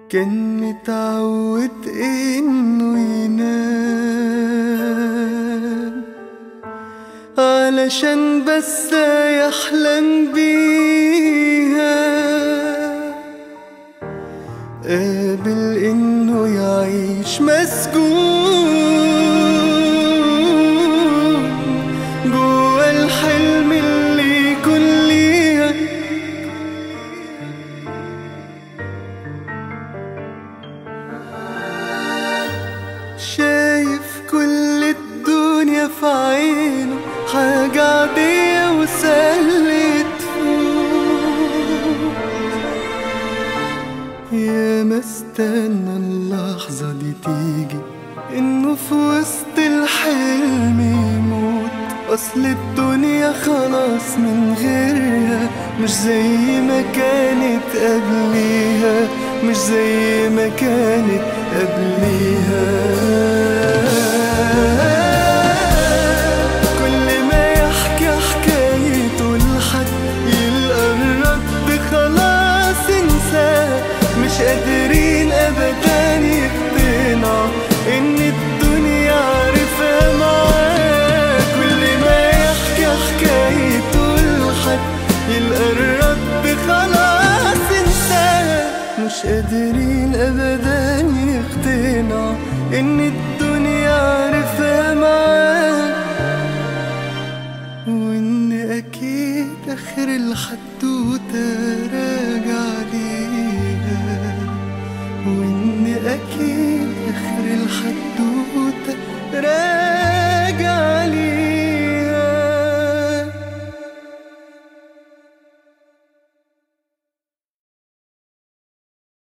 كان متعود انه ينام علشان بس يحلم بيها قابل انه يعيش مسجون جوا الحلم اللي يكون ليها شايف كل الدنيا في عينه حاجة عادية وسهلة تفوت يا ما استنى اللحظة دي تيجي انه في وسط الحلم يموت اصل الدنيا خلاص من غيرها مش زي ما كانت قبليها مش زي ما كانت قبليها كل ما يحكي حكايته لحد يلقى الرد خلاص انساه مش قادرين ابدا يقتنعوا ان الدنيا عارفة معاه كل ما يحكي حكايته لحد يلقى الرد خلاص انساه مش قادرين ابدا يقتنعوا ان الدنيا عارفة معاه